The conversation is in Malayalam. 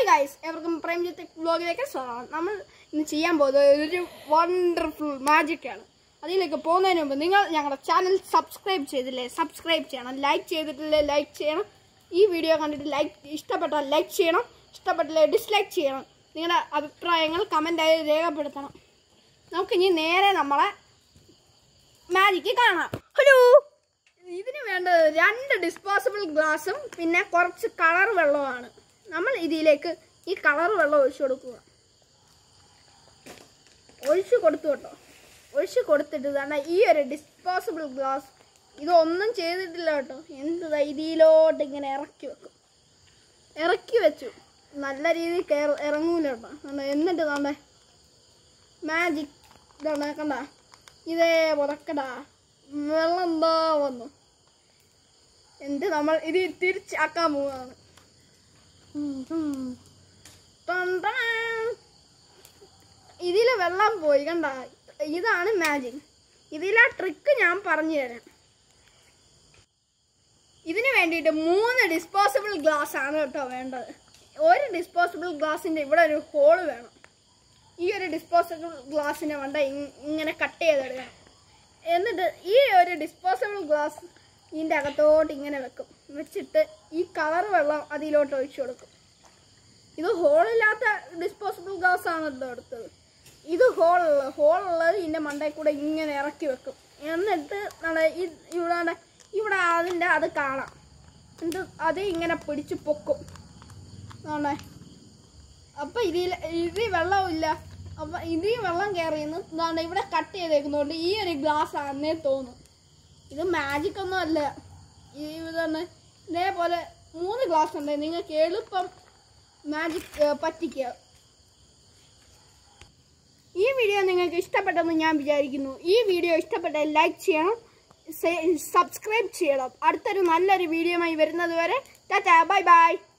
ഹായ് ഗൈസ് എവർക്കും പ്രേംജിത്ത് വ്ലോഗിലേക്ക് സ്വാഗതം നമ്മൾ ഇന്ന് ചെയ്യാൻ പോകുന്നത് ഒരു വണ്ടർഫുൾ മാജിക് ആണ് അതിലേക്ക് പോകുന്നതിന് മുമ്പ് നിങ്ങൾ ഞങ്ങളുടെ ചാനൽ സബ്സ്ക്രൈബ് ചെയ്തില്ലേ സബ്സ്ക്രൈബ് ചെയ്യണം ലൈക്ക് ചെയ്തിട്ടില്ലേ ലൈക്ക് ചെയ്യണം ഈ വീഡിയോ കണ്ടിട്ട് ലൈക്ക് ഇഷ്ടപ്പെട്ടാൽ ലൈക്ക് ചെയ്യണം ഇഷ്ടപ്പെട്ടില്ലേ ഡിസ്ലൈക്ക് ചെയ്യണം നിങ്ങളുടെ അഭിപ്രായങ്ങൾ കമൻ്റായി രേഖപ്പെടുത്തണം നമുക്കിനി നേരെ നമ്മളെ മാജിക്ക് കാണാം ഹലോ ഇതിന് വേണ്ടത് രണ്ട് ഡിസ്പോസിബിൾ ഗ്ലാസും പിന്നെ കുറച്ച് കളർ വെള്ളമാണ് നമ്മൾ ഇതിലേക്ക് ഈ കളർ വെള്ളം ഒഴിച്ചു കൊടുക്കുക ഒഴിച്ചു കൊടുത്തു കേട്ടോ ഒഴിച്ചു കൊടുത്തിട്ട് തന്നെ ഈ ഒരു ഡിസ്പോസിബിൾ ഗ്ലാസ് ഇതൊന്നും ചെയ്തിട്ടില്ല കേട്ടോ എന്ത് ഇതിലോട്ട് ഇങ്ങനെ ഇറക്കി വെക്കും ഇറക്കി വെച്ചു നല്ല രീതിയിൽ കയറി ഇറങ്ങൂല കേട്ടോ കണ്ടോ? എന്നിട്ട് തന്നെ മാജിക് ഇതാണ് കണ്ട ഇതേ പുറക്കടാ വെള്ളം എന്താ വന്നു എന്നിട്ട് നമ്മൾ ഇത് തിരിച്ചാക്കാൻ പോവുകയാണ് ഇതിൽ വെള്ളം പോയി കണ്ട ഇതാണ് മാജിക് ഇതിലെ ട്രിക്ക് ഞാൻ പറഞ്ഞു തരാം ഇതിന് വേണ്ടിയിട്ട് മൂന്ന് ഡിസ്പോസിബിൾ ഗ്ലാസ് ആണ് കേട്ടോ വേണ്ടത് ഒരു ഡിസ്പോസിബിൾ ഗ്ലാസിന്റെ ഇവിടെ ഒരു ഹോള് വേണം ഈ ഒരു ഡിസ്പോസിബിൾ ഗ്ലാസിനെ വേണ്ട ഇ- ഇങ്ങനെ കട്ട് ചെയ്തെടുക്കണം എന്നിട്ട് ഈ ഒരു ഡിസ്പോസിബിൾ ഗ്ലാസ് ഇതിൻ്റെ അകത്തോട്ട് ഇങ്ങനെ വെക്കും വെച്ചിട്ട് ഈ കളർ വെള്ളം അതിലോട്ട് ഒഴിച്ചു കൊടുക്കും ഇത് ഹോളില്ലാത്ത ഡിസ്പോസിബിൾ ഗ്ലാസ് ആണല്ലോ എടുത്തത് ഇത് ഹോളുള്ള ഹോളുള്ളത് ഇതിൻ്റെ മണ്ടയിൽ കൂടെ ഇങ്ങനെ ഇറക്കി വെക്കും എന്നിട്ട് നമ്മുടെ ഈ ഇവിടെ ഇവിടെ അതിൻ്റെ അത് കാണാം എന്നിട്ട് അത് ഇങ്ങനെ പിടിച്ച് പൊക്കും ആണേ അപ്പൊ ഇതിൽ ഇതിൽ വെള്ളമില്ല അപ്പൊ ഇതിൽ വെള്ളം കയറിയെന്ന് എന്താണ് ഇവിടെ കട്ട് ചെയ്തേക്കുന്നതുകൊണ്ട് ഈ ഒരു ഗ്ലാസ് ആണെന്നേ തോന്നും ഇത് മാജിക് ഒന്നും അല്ല ഈ ഇതാണ് ഇതേപോലെ മൂന്ന് ഗ്ലാസ് ഉണ്ട് നിങ്ങൾക്ക് എളുപ്പം മാജിക് പറ്റിക്കുക ഈ വീഡിയോ നിങ്ങൾക്ക് ഇഷ്ടപ്പെട്ടെന്ന് ഞാൻ വിചാരിക്കുന്നു ഈ വീഡിയോ ഇഷ്ടപ്പെട്ടാൽ ലൈക്ക് ചെയ്യണം സബ്സ്ക്രൈബ് ചെയ്യണം അടുത്തൊരു നല്ലൊരു വീഡിയോയുമായി വരുന്നത് വരെ ടാറ്റാ ബൈ ബൈ